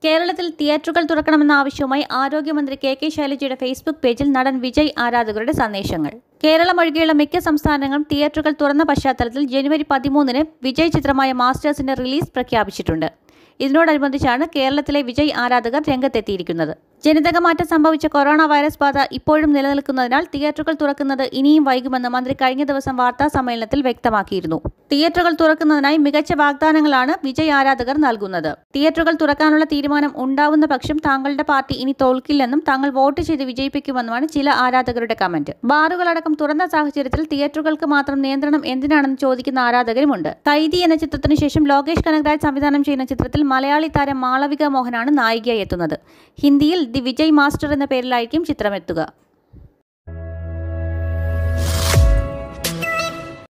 കേരളത്തിൽ തിയേറ്ററുകൾ തുറക്കണമെന്ന ആവശ്യവുമായി ആരോഗ്യമന്ത്രി കെ കെ ശൈലജയുടെ ഫേസ്ബുക്ക് പേജിൽ നടൻ വിജയ് ആരാധകരുടെ സന്ദേശങ്ങൾ കേരളം ഒഴികെയുള്ള മിക്ക സംസ്ഥാനങ്ങളും തിയേറ്ററുകൾ തുറന്ന പശ്ചാത്തലത്തിൽ ജനുവരി പതിമൂന്നിന് വിജയ് ചിത്രമായ മാസ്റ്റേഴ്സിന്റെ റിലീസ് പ്രഖ്യാപിച്ചിട്ടുണ്ട് ഇതിനോടനുബന്ധിച്ചാണ് കേരളത്തിലെ വിജയ് ആരാധകർ രംഗത്തെത്തിയിരിക്കുന്നത് ജനിതകമാറ്റം സംഭവിച്ച കൊറോണ വൈറസ് ബാധ ഇപ്പോഴും നിലനിൽക്കുന്നതിനാൽ തിയേറ്ററുകൾ തുറക്കുന്നത് ഇനിയും വൈകുമെന്ന് മന്ത്രി കഴിഞ്ഞ ദിവസം വാർത്താ സമ്മേളനത്തിൽ വ്യക്തമാക്കിയിരുന്നു തിയേറ്ററുകൾ തുറക്കുന്നതിനായി മികച്ച വാഗ്ദാനങ്ങളാണ് വിജയ് ആരാധകർ നൽകുന്നത് തിയേറ്ററുകൾ തുറക്കാനുള്ള തീരുമാനം ഉണ്ടാവുന്ന പക്ഷം താങ്കളുടെ പാർട്ടി ഇനി തോൽക്കില്ലെന്നും താങ്കൾ വോട്ട് ചെയ്ത് വിജയിപ്പിക്കുമെന്നുമാണ് ചില ആരാധകരുടെ കമന്റ് ബാറുകളടക്കം തുറന്ന സാഹചര്യത്തിൽ തിയേറ്ററുകൾക്ക് മാത്രം നിയന്ത്രണം എന്തിനാണെന്ന് ചോദിക്കുന്ന ആരാധകരുമുണ്ട് കൈദി എന്ന ചിത്രത്തിനു ശേഷം ലോകേഷ് കനകരാജ് സംവിധാനം ചെയ്യുന്ന ചിത്രത്തിൽ മലയാളി താരം മാളവിക മോഹനാണ് നായികയായി എത്തുന്നത് ഹിന്ദിയിൽ ദി വിജയ് മാസ്റ്റർ എന്ന പേരിലായിരിക്കും ചിത്രമെത്തുക